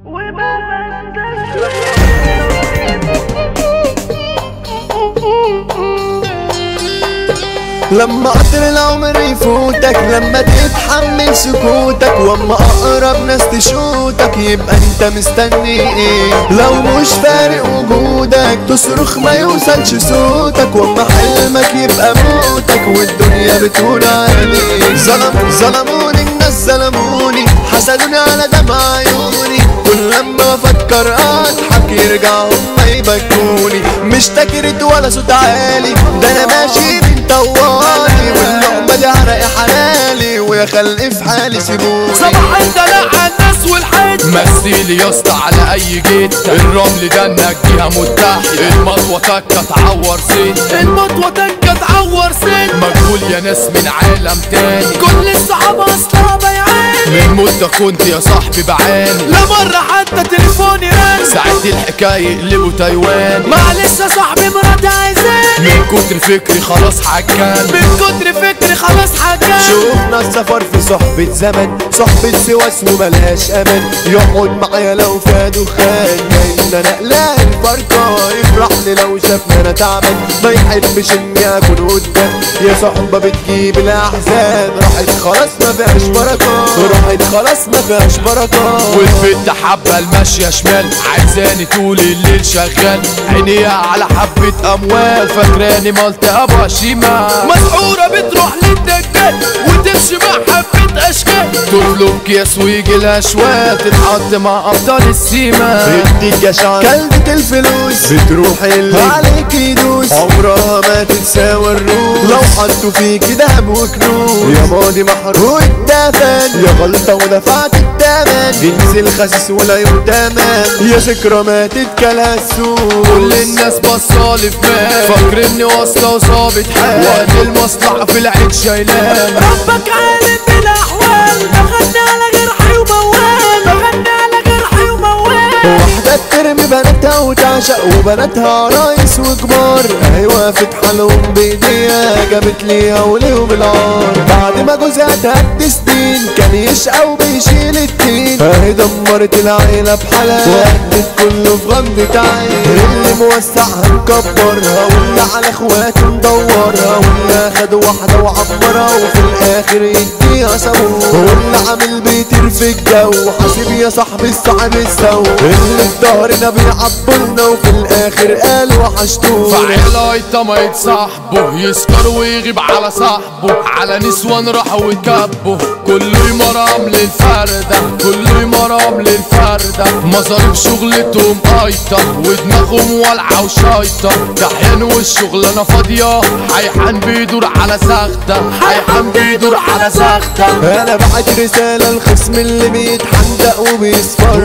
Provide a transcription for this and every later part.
لما قطر العمر يفوتك لما تتحمل سكوتك واما اقرب ناس تشوتك يبقى انت مستني ايه لو مش فارق وجودك تصرخ ما يوصلش صوتك واما حلمك يبقى موتك والدنيا بتقول عليك ظلم ظلموني الناس ظلموني حسدوني على دمع عيوني كل لما افكر اضحك يرجع هما يبكوني مش تكرت ولا صوت عالي ده انا ماشي بين طوالي واللقمه دي عرق حلالي ويا خلقي في حالي سيبوني صباح الدلع على الناس والحيط مثيلي يا اسطى على اي جيت الرمل ده نجيها متحد المطوة تكة تعور سن المطوة تكة تعور سن مجهول يا ناس من عالم تاني كل الصحابة اصلا بيعاني من مدة كنت يا صاحبي بعاني لا مرة حتى تليفوني رن ساعة الحكاية يقلبوا تايوان معلش يا صاحبي مراتي عايزاني من كتر فكري خلاص حكان من كتر فكري خلاص حكان شوفنا السفر في صحبة زمن صحبة سواس وملهاش أمل يقعد معايا لو فاد وخان كأن أنا ألاقي الفرقة يفرح لي لو شافني أنا تعبان ما يحبش إني أكون قدام يا صحبة بتجيب الأحزان راحت خلاص ما فيهاش بركة راحت خلاص ما فيهاش بركة والبنت حبة الماشية شمال عايزاني طول الليل شغال عينيها على حبة أموال فاكراني مالت أبو شمال مسحورة بتروح للدجال وتمشي مع حبة أشكال تطلب كيس ويجي الأشواق تتحط مع أبطال السيما اديك جشعان كلبة الفلوس بتروح اللي عليك يدوس عمرها ما تتساوى الروس لو حطوا فيك دهب وكنوز يا ماضي محروق الدفن يا غلطة ودفعت التمن انزل خسيس ولا يؤتمن يا ذكرى ما تتكلها السوس كل الناس بصالي في مال فاكرني واصلة وصابت حال وقت المصلحة في العين شايلان ربك عالم بالأحوال بغني على جرحي وموال بغني على جرحي وموال واحدة ترمي بناتها وتعشق وبناتها عرايس وكبار اهي وقفت حالهم بايديها جابت ليها وليهم العار بعد ما جوزها تهد سنين كان يشقى وبيشيل التين اهي دمرت العيلة بحالها وهدت كله في غمضة عين اللي موسعها مكبرها واللي على اخواته مدورها واللي اخد واحدة وعمرها وفي الاخر يديها سموه واللي عامل بيطير في الجو حاسب يا صاحبي الصعب السو اللي في ظهرنا بيعبرنا وفي الاخر قال وحشتونا فعيل ايطا يتصاحبه يسكر ويغيب على صاحبه على نسوان راحوا وكبه كله يمرام للفردة كله يمرام للفردة مصاريف شغلتهم ايطا ودماغهم والعة وشايطة كحيان والشغلانة فاضية حيحان بيدور على ساختة حيحان بيدور على ساختة انا بعت رسالة الخصم اللي بيتحندق وبيصفر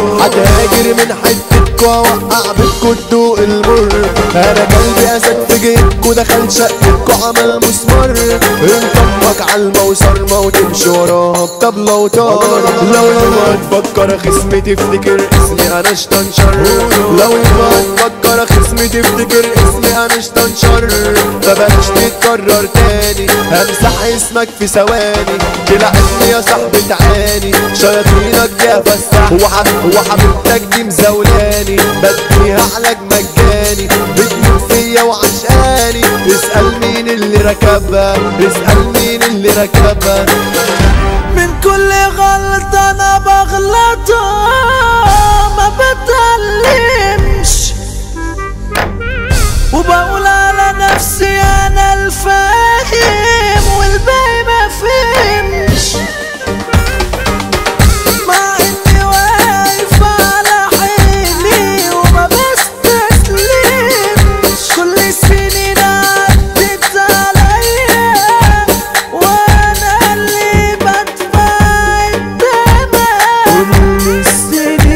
هتهاجر من حتتكوا اوقع بيتكوا تدوق المر انا قلبي اسد في جيبكوا دخل شقتكوا عمل مسمار انطبق على الموسرمة وتمشي وراها بطبلة وطار لو يوم تفكر خصمي تفتكر اسمي انا اشتنشر لو يوم تفكر خصمي تفتكر اسمي انا اشتنشر فبلاش تتكرر تاني همسح اسمك في ثواني تلعبني يا صاحبي تعاني شياطينك دي افسح وح- وحبيبتك دي مزولاني بديها علاج مجاني بتموت فيا وعشقاني اسأل مين اللي ركبها اسأل مين اللي ركبها من كل غلطة أنا بغلطها ما بتعلمش وبقول على نفسي أنا الفاهم والباقي ما فهمش مع إني واقف على حيلي وما بستسلمش كل السنين عدت عليا وأنا اللي بدفع الثمن كل السنين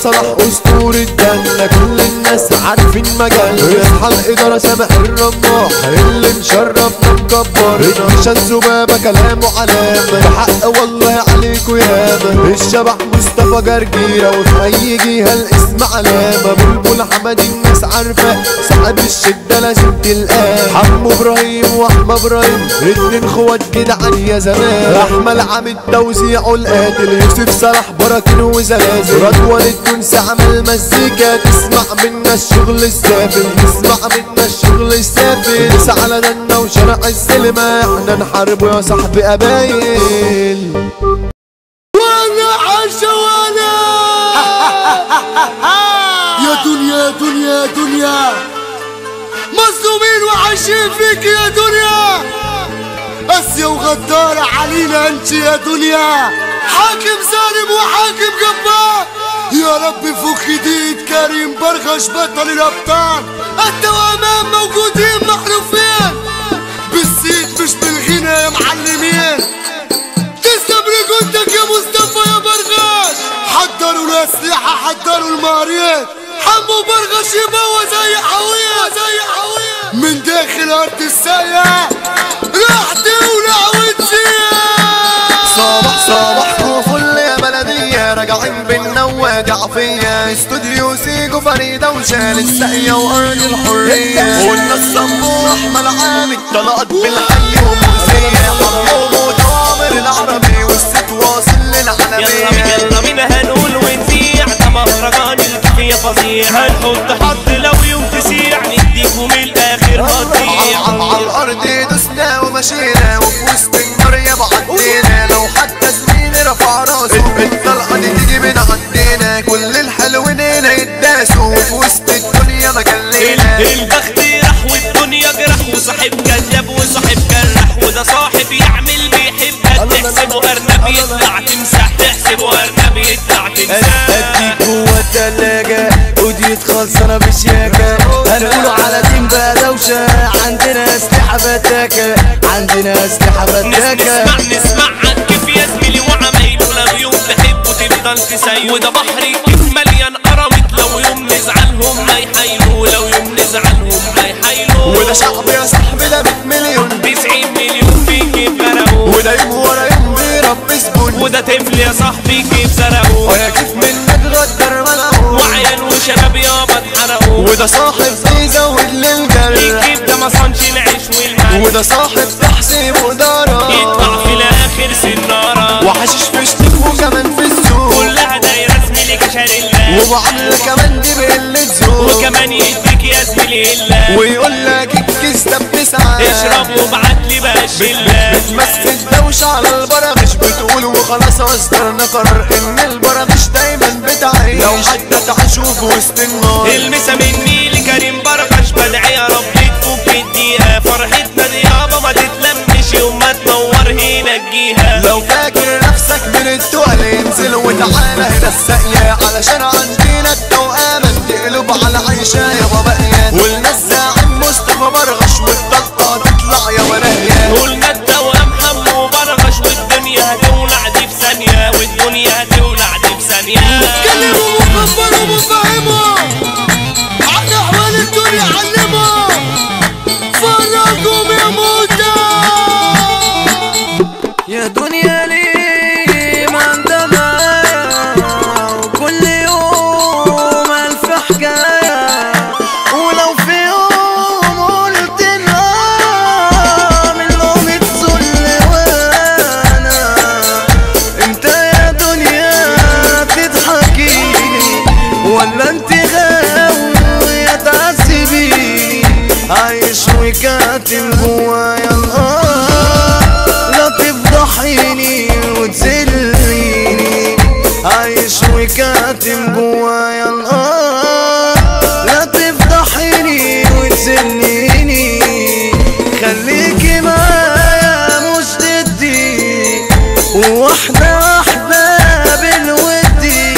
صلاح اسطورة الجنة كل الناس عارفين مجالنا يصحى الادارة سامح الرماح اللي مشرفنا مكبرنا عشان ذبابة كلامه علامة بحق والله عليكوا ياما الشبح مصطفى جرجيرة وفي اي جهة الاسم علامة بلبل حمد الناس عارفة صاحب الشدة لازم تلقاه حمو ابراهيم واحمى ابراهيم اتنين اخوات جدعان يا زمان احمد عامل توزيعه القاتل يوسف صلاح براكين وزلازل رضوان التونسي عمل مزيكا تسمع منا الشغل السافل تسمع منا الشغل السافل نسى على دنا وشارع السلمة احنا نحاربه يا صاحبي قبايل وانا عايشة وانا يا دنيا يا دنيا يا دنيا مظلومين وعايشين فيك يا دنيا قاسية وغدارة علينا انت يا دنيا حاكم ظالم وحاكم جبار يا رب فك ايديد كريم برغش بطل الابطال التوامام موجودين محروفين بالزيت مش بالغنى يا معلمين تسلم رجولتك يا مصطفى يا برغش حضروا الاسلحه حضروا الماريات حمو برغش يبوى زي حويه زي حويه من داخل ارض السايه راح تولع وتزيد صباح صباحكم فل يا بلدية راجعين بالنواجع فيا استوديو سيجو فريدة وشال السقية وأرض الحرية قلنا الصبو أحمد عامل طلقت بالحي ومؤذية حرام ودوامر العربي والست واصل يلا للعالمية يلا بينا هنقول ونذيع ده مهرجان الكفية فظيع هنحط حد لو يوم تسيع نديكم الاخر هتضيع على الأرض دوسنا ومشينا وفي وسط النار يا بعدينا لو حتى زميلي رفع راسه الطلقة دي تيجي من عندنا كل الحلوين هنا يتداسوا وفي وسط الدنيا مجلينا البخت راح والدنيا جرح وصاحب كذاب وصاحب جرح وده صاحب يعمل بيحبك تحسبه ارنب يطلع تمسح تحسبه ارنب يطلع تمسح اديك جوه التلاجة ودي خلصانة بشياكة هنقولوا على تيم بقى دوشة عندنا اسلحة فتاكة عندنا اسلحة نس- فتاكة نسمع نسمع كيف يا زميلي وعمايله لو يوم تحبه تفضل تسيب وده بحر كيف مليان قرمت لو يوم نزعلهم ما يحايلوا لو يوم نزعلهم ما يحايلوا وده شعب يا صاحبي ده 100 مليون 90 مليون فيك فرقوا وده يوم ورا يوم بيربي زبون وده طفل يا صاحبي كيف سرقوا ويا كيف منك غدر ملعون وعيال وشباب يابا اتحرقوا وده صاحب بيزود للجرح كيف ده ما صنش العيش والمال وده صاحب تحسيب ودارة يطلع في الاخر سنارة وحشش في شتك وكمان في السوق كلها دايرة زميلي كشر الله ومعاملة كمان دي بقلة ذوق وكمان يديك يا زميلي الله ويقول لك الكيس ده بتسعة اشرب وابعت لي بقى الشله بتمثل دوشة على البرامج بتقول وخلاص اصدرنا قرار ان البرامج دايما بتعيش لو حتى تعيشوا في وسط النار المسا مني لكريم برغش بدعي يا رب تفك الدقيقة فرحتنا دي يابا ما تتلمش يوم ما تنور هنا تجيها لو فاكر نفسك من التقل انزل وتعالى هنا الساقية علشان عندنا التوأمة تقلب على عيشة يا بابايا والناس زاعم مصطفى برغش والطلقة تطلع يا ونهيان قلنا الدوام حمو برغش والدنيا هتولع دي في ثانية والدنيا هتولع دي في ثانية كلموا وكبروا وفهموا عن احوال الدنيا علموا فرقوا يا موتى يا دنيا ليه ما انت معايا وكل يوم الف حكاية ولو في يوم قلت لا منهم يتذل وانا انت يا دنيا تضحكي ولا انت غاوية تعذبي عايش وكاتم جوايا النار لا تفضحيني وتذليني عايش وكاتم جوايا النار لا تفضحيني وتذليني خليكي معايا مش ضدي واحدة واحدة بالودي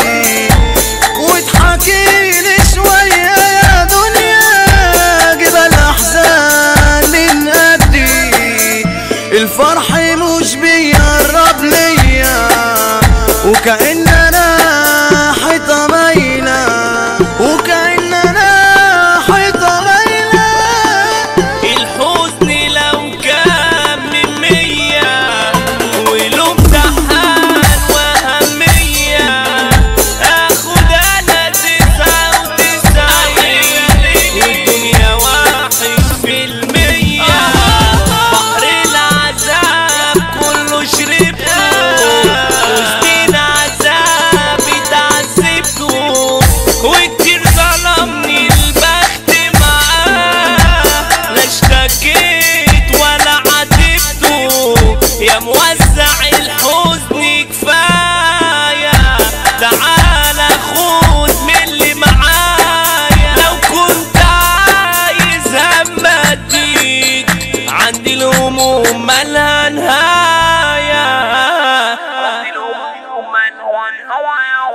واضحكيلي شوية يا دنيا جبال أحزان من قدي الفرح مش بيقرب ليا وكأن أنا حيطة مايلة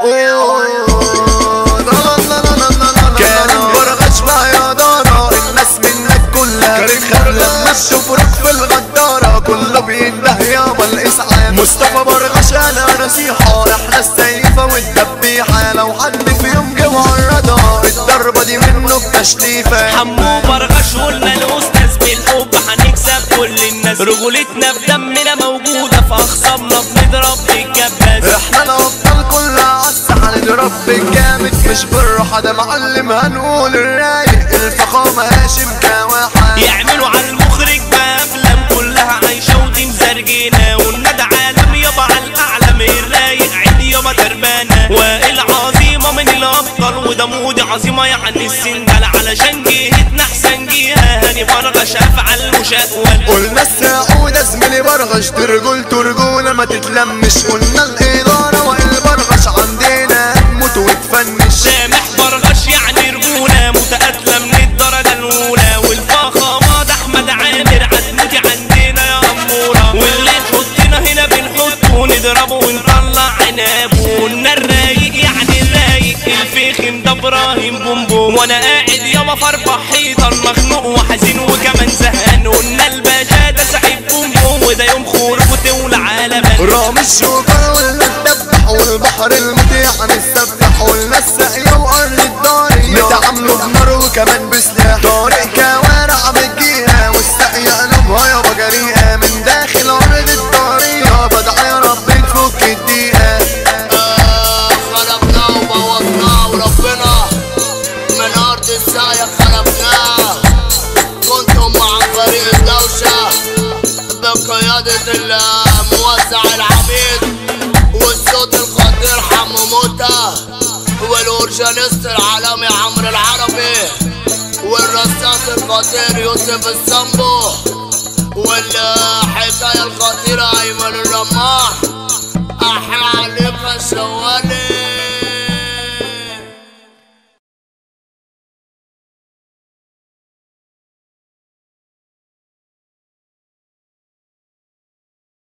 كان برغش يا دارا الناس منك كلها بتخاف لما تشوفك في الغدارة كله بينده يابا الإسعاف مصطفى برغش أنا نصيحة احنا السيفة والدبيحة لو حد في يوم جه الرادار الضربة دي منه بتشليفة حمو برغش قلنا الاستاذ بالحب هنكسب كل الناس رجولتنا في دمنا موجوده في اخصامنا بنضرب بالكباس احنا الابطال كلها عز هنضرب بالجامد مش بالراحة ده معلم هنقول الرايق الفخامة هاشم كواحة يعملوا على المخرج بافلام كلها عايشه ودي مزرجينه والندى عالم يابا على الاعلى من الرايق عيد يابا تربانه وائل عظيمه من الابطال وده مودي عظيمه يعني السندال علشان جهتنا احسن جهه هاني برغش افعل مشاكوال قلنا السعودة زميلي برغش ترجول رجولة ما تتلمش قلنا الإدارة والبرغش عندنا موت وتفنش سامح برغش يعني رجولة متقاتلة من الدرجة الأولى والفخامة ده أحمد عامر عزمتي عندنا يا أمورة واللي تحطنا هنا بنحطه ونضربه ونطلع عنابه قلنا الرايق يعني الرايق الفخم ده إبراهيم بومبوم وأنا قاعد ياما في أربع حيطان مخنوق وحزين وكمان زهقان قلنا الباشا ده سعيد بومبوم وده يوم خروج وتولع على بال رامي الشوكر ولا الدبح والبحر المطيع نستفتح قلنا السقيا وأرض الضارية نتعاملوا بنار وكمان بسلاح طارق كوارع بتجيها والسقيا قلوبها يابا جريئة من داخل أرض الضارية بدعي يا رب تفك الدقيقة خلقناه وبوظناه وربنا من أرض الساية خلقناه كنتم مع فريق الدوشة بقيادة الموزع العميد والصوت الخطير حمو موتة والأورجانيست العالمي عمرو العربي والرصاص الخطير يوسف السامبو والحكاية الخطيرة أيمن الرماح